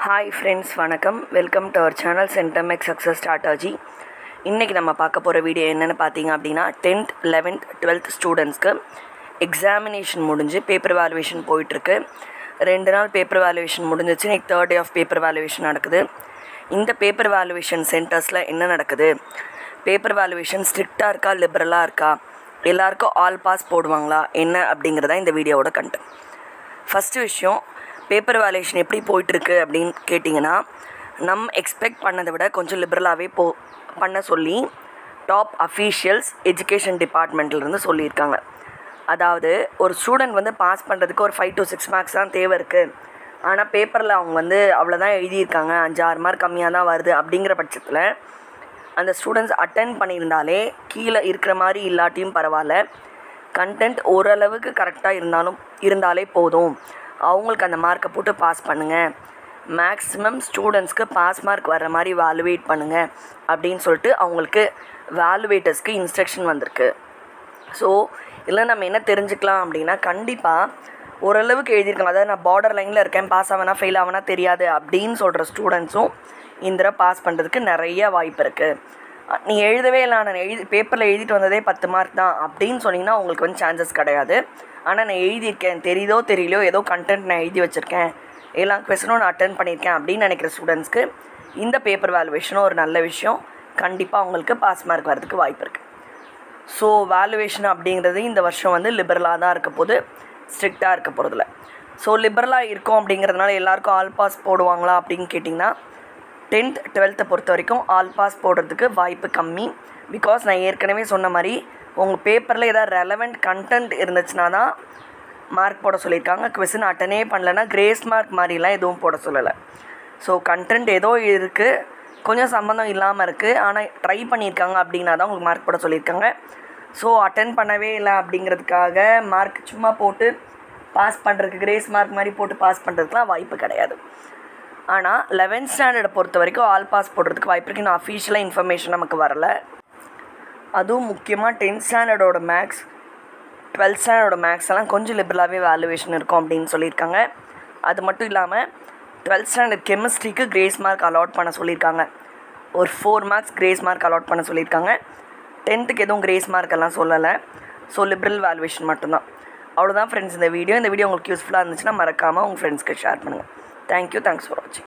hi friends வணக்கம் welcome to our channel சென்டமெக் success strategy இன்றைக்கி நம்ம பார்க்க போகிற வீடியோ என்னென்னு பார்த்தீங்க அப்படின்னா டென்த் லெவன்த் டுவெல்த் ஸ்டூடெண்ட்ஸ்க்கு எக்ஸாமினேஷன் முடிஞ்சு பேப்பர் வேல்யூவேஷன் போயிட்டுருக்கு ரெண்டு நாள் பேப்பர் வேல்யூவேஷன் முடிஞ்சிச்சு இன்னைக்கு third day of paper valuation நடக்குது இந்த பேப்பர் வேல்யூவேஷன் சென்டர்ஸில் என்ன நடக்குது பேப்பர் வேல்யூவேஷன் ஸ்ட்ரிக்டாக இருக்கா லிபரலாக இருக்கா எல்லாருக்கும் ஆல் பாஸ் போடுவாங்களா என்ன அப்படிங்கிறதா இந்த வீடியோவோட கண்டென்ட் ஃபஸ்ட்டு விஷயம் பேப்பர் வேல்யூஷன் எப்படி போயிட்டுருக்கு அப்படின்னு கேட்டிங்கன்னா நம்ம எக்ஸ்பெக்ட் பண்ணதை விட கொஞ்சம் லிபரலாகவே போ பண்ண சொல்லி டாப் அஃபீஷியல்ஸ் எஜுகேஷன் டிபார்ட்மெண்ட்லேருந்து சொல்லியிருக்காங்க அதாவது ஒரு ஸ்டூடெண்ட் வந்து பாஸ் பண்ணுறதுக்கு ஒரு ஃபைவ் டு சிக்ஸ் மார்க்ஸ் தான் தேவை இருக்குது ஆனால் பேப்பரில் அவங்க வந்து அவ்வளோதான் எழுதியிருக்காங்க அஞ்சு ஆறு மார்க் கம்மியாக தான் வருது அப்படிங்கிற பட்சத்தில் அந்த ஸ்டூடெண்ட்ஸ் அட்டன் பண்ணியிருந்தாலே கீழே இருக்கிற மாதிரி இல்லாட்டியும் பரவாயில்ல கண்டென்ட் ஓரளவுக்கு கரெக்டாக இருந்தாலும் இருந்தாலே போதும் அவங்களுக்கு அந்த மார்க்கை போட்டு பாஸ் பண்ணுங்கள் மேக்ஸிமம் ஸ்டூடெண்ட்ஸ்க்கு பாஸ் மார்க் வர மாதிரி வேலுவேட் பண்ணுங்கள் அப்படின்னு சொல்லிட்டு அவங்களுக்கு வேலுவேட்டர்ஸ்க்கு இன்ஸ்ட்ரக்ஷன் வந்திருக்கு ஸோ இதில் நம்ம என்ன தெரிஞ்சுக்கலாம் அப்படின்னா கண்டிப்பாக ஓரளவுக்கு எழுதியிருக்காங்க அதாவது நான் பார்டர் லைனில் இருக்கேன் பாஸ் ஆவனா ஃபெயில் ஆவனா தெரியாது அப்படின்னு சொல்கிற ஸ்டூடெண்ட்ஸும் இந்த தடவை பாஸ் பண்ணுறதுக்கு நிறைய வாய்ப்பு இருக்குது நீ எழுதவே இல்லை நான் எழுதி பேப்பரில் எழுதிட்டு வந்ததே பத்து மார்க் தான் அப்படின்னு சொன்னீங்கன்னா உங்களுக்கு வந்து சான்சஸ் கிடையாது ஆனால் நான் எழுதியிருக்கேன் தெரியுதோ தெரியலையோ ஏதோ கண்டென்ட் நான் எழுதி வச்சுருக்கேன் எல்லா கொஸ்டினும் நான் அட்டன் பண்ணியிருக்கேன் அப்படின்னு நினைக்கிற ஸ்டூடெண்ட்ஸ்க்கு இந்த பேப்பர் வேல்யூவேஷனும் ஒரு நல்ல விஷயம் கண்டிப்பாக அவங்களுக்கு பாஸ் மார்க் வரதுக்கு வாய்ப்பு இருக்குது ஸோ வேல்யூவேஷன் அப்படிங்கிறது இந்த வருஷம் வந்து லிபரலாக தான் இருக்க போது ஸ்ட்ரிக்டாக இருக்க போகிறதில்ல ஸோ லிபரலாக இருக்கும் அப்படிங்கிறதுனால எல்லாருக்கும் ஆல் பாஸ் போடுவாங்களா அப்படின்னு கேட்டிங்கன்னா டென்த் டுவெல்த்தை பொறுத்த வரைக்கும் ஆல் பாஸ் போடுறதுக்கு வாய்ப்பு கம்மி பிகாஸ் நான் ஏற்கனவே சொன்ன மாதிரி உங்கள் பேப்பரில் ஏதாவது ரெலவெண்ட் கண்டென்ட் இருந்துச்சுன்னா தான் மார்க் போட சொல்லியிருக்காங்க கொஸ்டின் அட்டனே பண்ணலன்னா கிரேஸ் மார்க் மாதிரிலாம் எதுவும் போட சொல்லலை ஸோ கண்டென்ட் ஏதோ இருக்குது கொஞ்சம் சம்மந்தம் இல்லாமல் இருக்குது ஆனால் ட்ரை பண்ணியிருக்காங்க அப்படின்னா தான் உங்களுக்கு மார்க் போட சொல்லியிருக்காங்க ஸோ அட்டன் பண்ணவே இல்லை அப்படிங்கிறதுக்காக மார்க் சும்மா போட்டு பாஸ் பண்ணுறதுக்கு கிரேஸ் மார்க் மாதிரி போட்டு பாஸ் பண்ணுறதுக்குலாம் வாய்ப்பு கிடையாது ஆனால் லெவன்த் ஸ்டாண்டர்டை பொறுத்த வரைக்கும் ஆல் பாஸ் போடுறதுக்கு வாய்ப்பு இருக்குது இன்னும் அஃபீஷியலாக இன்ஃபர்மேஷன் நமக்கு வரல அதுவும் முக்கியமாக டென்த் ஸ்டாண்டர்டோட மேக்ஸ் டுவெல்த் ஸ்டாண்டர்டோட மேக்ஸ் எல்லாம் கொஞ்சம் லிபரலாகவே வேல்யூவேஷன் இருக்கும் அப்படின்னு சொல்லியிருக்காங்க அது மட்டும் இல்லாமல் டுவெல்த் ஸ்டாண்டர்ட் கெமிஸ்ட்ரிக்கு கிரேஸ் மார்க் அலாட் பண்ண சொல்லியிருக்காங்க ஒரு four marks grace mark allot பண்ண சொல்லியிருக்காங்க டென்த்துக்கு எதுவும் கிரேஸ் மார்க் எல்லாம் சொல்லலை ஸோ லிபரல் வேல்யூவேஷன் மட்டும்தான் அவ்வளோதான் ஃப்ரெண்ட்ஸ் இந்த வீடியோ இந்த வீடியோ உங்களுக்கு யூஸ்ஃபுல்லாக இருந்துச்சுன்னா மறக்காமல் உங்கள் ஃப்ரெண்ட்ஸ்க்கு ஷேர் பண்ணுங்கள் தேங்க்யூ தேங்க்ஸ் ஃபார் வாட்சிங்